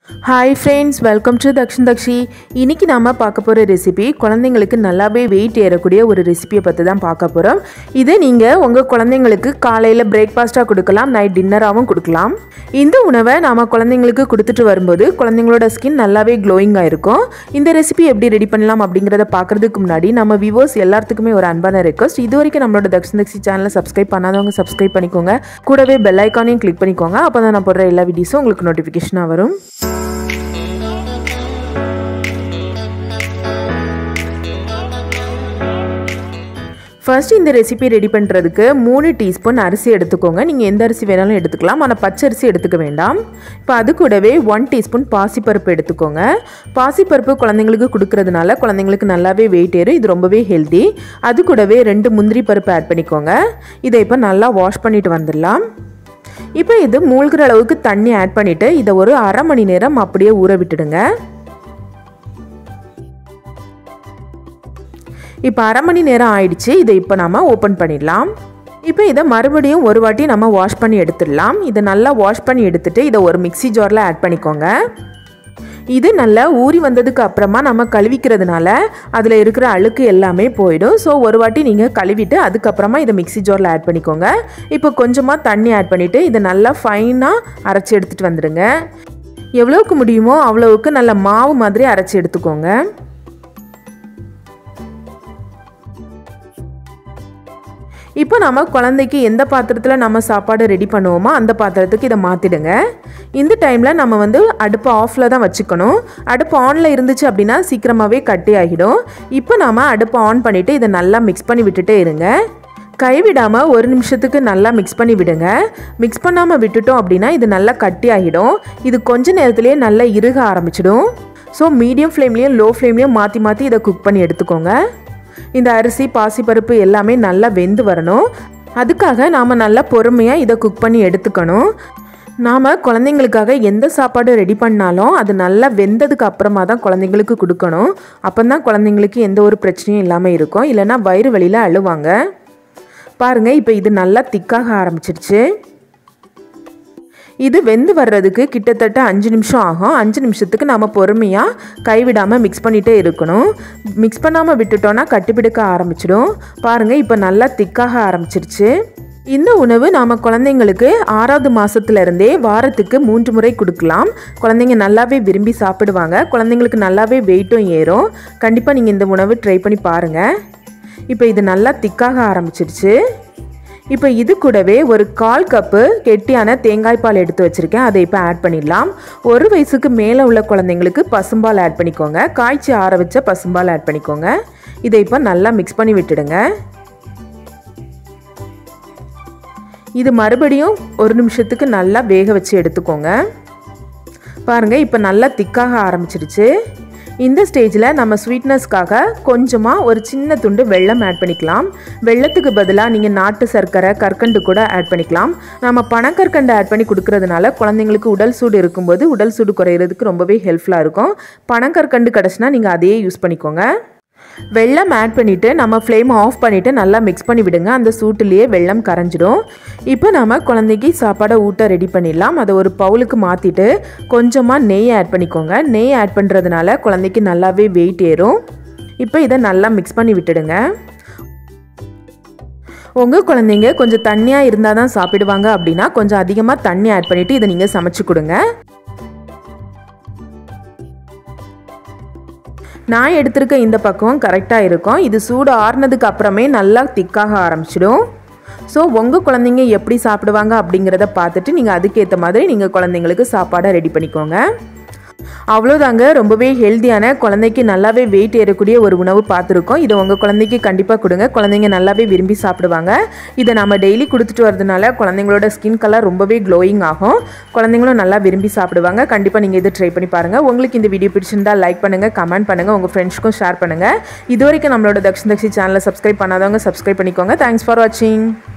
hi friends welcome to தக்ஷன் தக்ஷி இன்னைக்கு நாம பார்க்க போகிற ரெசிபி குழந்தைங்களுக்கு நல்லாவே வெயிட் ஏறக்கூடிய ஒரு ரெசிபியை பற்றி தான் பார்க்க போகிறோம் இதை நீங்கள் உங்கள் குழந்தைங்களுக்கு காலையில் பிரேக்ஃபாஸ்ட்டாக கொடுக்கலாம் நைட் டின்னராகவும் கொடுக்கலாம் இந்த உணவை நாம் குழந்தைங்களுக்கு கொடுத்துட்டு வரும்போது குழந்தைங்களோட ஸ்கின் நல்லாவே க்ளோயிங்காக இருக்கும் இந்த ரெசிபி எப்படி ரெடி பண்ணலாம் அப்படிங்கிறத பார்க்குறதுக்கு முன்னாடி நம்ம விவோஸ் எல்லாத்துக்குமே ஒரு அன்பான ரெக்வஸ்ட் இது வரைக்கும் நம்மளோட தக்ஷன் தக்ஷி சேனலை சப்ஸ்கிரைப் பண்ணாதவங்க சப்ஸ்கிரைப் பண்ணிக்கோங்க கூடவே பெல் ஐக்கானையும் கிளிக் பண்ணிக்கோங்க அப்போ தான் நான் போடுற எல்லா வீடியோஸும் உங்களுக்கு நோட்டிஃபிகேஷனாக வரும் ஃபர்ஸ்ட் இந்த ரெசிபி ரெடி பண்ணுறதுக்கு மூணு டீஸ்பூன் அரிசி எடுத்துக்கோங்க நீங்கள் எந்த அரிசி வேணாலும் எடுத்துக்கலாம் ஆனால் பச்சை அரிசி எடுத்துக்க வேண்டாம் இப்போ அது கூடவே ஒன் டீஸ்பூன் பாசிப்பருப்பு எடுத்துக்கோங்க பாசிப்பருப்பு குழந்தைங்களுக்கு கொடுக்கறதுனால குழந்தைங்களுக்கு நல்லாவே வெயிட் ஏறும் இது ரொம்பவே ஹெல்தி அது கூடவே ரெண்டு முந்திரி பருப்பு ஆட் பண்ணிக்கோங்க இதை இப்போ நல்லா வாஷ் பண்ணிட்டு வந்துடலாம் இப்போ இது மூழ்கிற அளவுக்கு தண்ணி ஆட் பண்ணிவிட்டு இதை ஒரு அரை மணி நேரம் அப்படியே ஊற விட்டுடுங்க இப்போ அரை மணி நேரம் ஆயிடுச்சு இதை இப்போ நம்ம ஓப்பன் பண்ணிடலாம் இப்போ இதை மறுபடியும் ஒரு வாட்டி நம்ம வாஷ் பண்ணி எடுத்துடலாம் இதை நல்லா வாஷ் பண்ணி எடுத்துட்டு இதை ஒரு மிக்சி ஜாரில் ஆட் பண்ணிக்கோங்க இது நல்லா ஊறி வந்ததுக்கு அப்புறமா நம்ம கழுவிக்கிறதுனால அதில் இருக்கிற அழுக்கு எல்லாமே போயிடும் ஸோ ஒரு வாட்டி நீங்கள் கழுவிட்டு அதுக்கப்புறமா இதை மிக்சி ஜாரில் ஆட் பண்ணிக்கோங்க இப்போ கொஞ்சமாக தண்ணி ஆட் பண்ணிவிட்டு இதை நல்லா ஃபைனாக அரைச்சி எடுத்துகிட்டு வந்துடுங்க எவ்வளோக்கு முடியுமோ அவ்வளோவுக்கு நல்ல மாவு மாதிரி அரைச்சி எடுத்துக்கோங்க இப்போ நம்ம குழந்தைக்கு எந்த பாத்திரத்தில் நம்ம சாப்பாடு ரெடி பண்ணுவோமோ அந்த பாத்திரத்துக்கு இதை மாற்றிடுங்க இந்த டைமில் நம்ம வந்து அடுப்பு ஆஃபில் தான் வச்சுக்கணும் அடுப்பு ஆனில் இருந்துச்சு அப்படின்னா சீக்கிரமாகவே கட்டி ஆகிடும் இப்போ நம்ம அடுப்பை ஆன் பண்ணிவிட்டு இதை நல்லா மிக்ஸ் பண்ணி விட்டுட்டே இருங்க கைவிடாமல் ஒரு நிமிஷத்துக்கு நல்லா மிக்ஸ் பண்ணி விடுங்க மிக்ஸ் பண்ணாமல் விட்டுட்டோம் அப்படின்னா இது நல்லா கட்டி ஆகிடும் இது கொஞ்ச நேரத்துலேயே நல்லா இறுக ஆரம்பிச்சிடும் ஸோ மீடியம் ஃப்ளேம்லேயும் லோ ஃப்ளேம்லேயும் மாற்றி மாற்றி இதை குக் பண்ணி எடுத்துக்கோங்க இந்த அரிசி பாசிப்பருப்பு எல்லாமே நல்லா வெந்து வரணும் அதுக்காக நாம் நல்லா பொறுமையாக இதை குக் பண்ணி எடுத்துக்கணும் நாம் குழந்தைங்களுக்காக எந்த சாப்பாடு ரெடி பண்ணாலும் அது நல்லா வெந்ததுக்கு அப்புறமா தான் குழந்தைங்களுக்கு கொடுக்கணும் அப்போ தான் குழந்தைங்களுக்கு எந்த ஒரு பிரச்சனையும் இல்லாமல் இருக்கும் இல்லைன்னா வயிறு வழியில் அழுவாங்க பாருங்கள் இப்போ இது நல்லா திக்காக ஆரம்பிச்சிருச்சு இது வெந்து வர்றதுக்கு கிட்டத்தட்ட அஞ்சு நிமிஷம் ஆகும் அஞ்சு நிமிஷத்துக்கு நம்ம பொறுமையாக கைவிடாமல் மிக்ஸ் பண்ணிகிட்டே இருக்கணும் மிக்ஸ் பண்ணாமல் விட்டுட்டோன்னா கட்டிப்பிடிக்க ஆரம்பிச்சிடும் பாருங்கள் இப்போ நல்லா திக்காக ஆரம்பிச்சிருச்சு இந்த உணவு நாம் குழந்தைங்களுக்கு ஆறாவது மாதத்துலேருந்தே வாரத்துக்கு மூன்று முறை கொடுக்கலாம் குழந்தைங்க நல்லாவே விரும்பி சாப்பிடுவாங்க குழந்தைங்களுக்கு நல்லாவே வெயிட்டும் ஏறும் கண்டிப்பாக நீங்கள் இந்த உணவு ட்ரை பண்ணி பாருங்கள் இப்போ இது நல்லா திக்காக ஆரம்பிச்சிருச்சு இப்போ இது கூடவே ஒரு கால் கப்பு கெட்டியான தேங்காய் பால் எடுத்து வச்சுருக்கேன் அதை இப்போ ஆட் பண்ணிடலாம் ஒரு வயசுக்கு மேலே உள்ள குழந்தைங்களுக்கு பசும்பால் ஆட் பண்ணிக்கோங்க காய்ச்சி ஆற வச்ச பசும்பால் ஆட் பண்ணிக்கோங்க இதை இப்போ நல்லா மிக்ஸ் பண்ணி விட்டுடுங்க இது மறுபடியும் ஒரு நிமிஷத்துக்கு நல்லா வேக வச்சு எடுத்துக்கோங்க பாருங்கள் இப்போ நல்லா திக்காக ஆரம்பிச்சிருச்சு இந்த ஸ்டேஜில் நம்ம ஸ்வீட்னஸ்க்காக கொஞ்சமாக ஒரு சின்ன துண்டு வெள்ளம் ஆட் பண்ணிக்கலாம் வெள்ளத்துக்கு பதிலாக நீங்கள் நாட்டு சர்க்கரை கற்கண்டு கூட ஆட் பண்ணிக்கலாம் நம்ம பனக்கற்கண்டு ஆட் பண்ணி கொடுக்கறதுனால குழந்தைங்களுக்கு உடல் சூடு இருக்கும்போது உடல் சூடு குறையிறதுக்கு ரொம்பவே ஹெல்ப்ஃபுல்லாக இருக்கும் பனக்கற்கண்டு கிடச்சுனா நீங்கள் அதையே யூஸ் பண்ணிக்கோங்க வெள்ளம் ஆட் பண்ணிவிட்டு நம்ம ஃப்ளேம் ஆஃப் பண்ணிவிட்டு நல்லா மிக்ஸ் பண்ணி விடுங்க அந்த சூட்டுலேயே வெள்ளம் கரைஞ்சிடும் இப்போ நம்ம குழந்தைக்கு சாப்பாடை ஊட்ட ரெடி பண்ணிடலாம் அதை ஒரு பவுலுக்கு மாற்றிட்டு கொஞ்சமாக நெய் ஆட் பண்ணிக்கோங்க நெய் ஆட் பண்ணுறதுனால குழந்தைக்கு நல்லாவே வெயிட் ஏறும் இப்போ இதை நல்லா மிக்ஸ் பண்ணி விட்டுடுங்க உங்கள் குழந்தைங்க கொஞ்சம் தண்ணியாக இருந்தால் தான் சாப்பிடுவாங்க அப்படின்னா கொஞ்சம் அதிகமாக தண்ணி ஆட் பண்ணிவிட்டு இதை நீங்கள் சமைச்சு கொடுங்க நான் எடுத்திருக்க இந்த பக்கம் கரெக்டாக இருக்கும் இது சூடு ஆறுனதுக்கு அப்புறமே நல்லா திக்காக ஆரம்பிச்சிடும் ஸோ உங்கள் குழந்தைங்க எப்படி சாப்பிடுவாங்க அப்படிங்கிறத பார்த்துட்டு நீங்கள் அதுக்கேற்ற மாதிரி நீங்கள் குழந்தைங்களுக்கு சாப்பாடை ரெடி பண்ணிக்கோங்க அவ்வளோதாங்க ரொம்பவே ஹெல்த்தியான குழந்தைக்கு நல்லாவே வெயிட் ஏறக்கூடிய ஒரு உணவு பார்த்துருக்கோம் இதை உங்கள் குழந்தைக்கு கண்டிப்பாக கொடுங்க குழந்தைங்க நல்லாவே விரும்பி சாப்பிடுவாங்க இதை நம்ம டெய்லி கொடுத்துட்டு வரதுனால குழந்தைங்களோட ஸ்கின் கலர் ரொம்பவே க்ளோயிங் ஆகும் குழந்தைங்களும் நல்லா விரும்பி சாப்பிடுவாங்க கண்டிப்பாக நீங்கள் இதை ட்ரை பண்ணி பாருங்கள் உங்களுக்கு இந்த வீடியோ பிடிச்சிருந்தா லைக் பண்ணுங்கள் கமெண்ட் பண்ணுங்கள் உங்கள் ஃப்ரெண்ட்ஸ்க்கும் ஷேர் பண்ணுங்கள் இது வரைக்கும் நம்மளோட தக்ஷன் தக்ஷி சேனலை சப்ஸ்கிரைப் பண்ணாதவங்க சப்ஸ்கிரைப் பண்ணிக்கோங்க தேங்க்ஸ் ஃபார் வாட்சிங்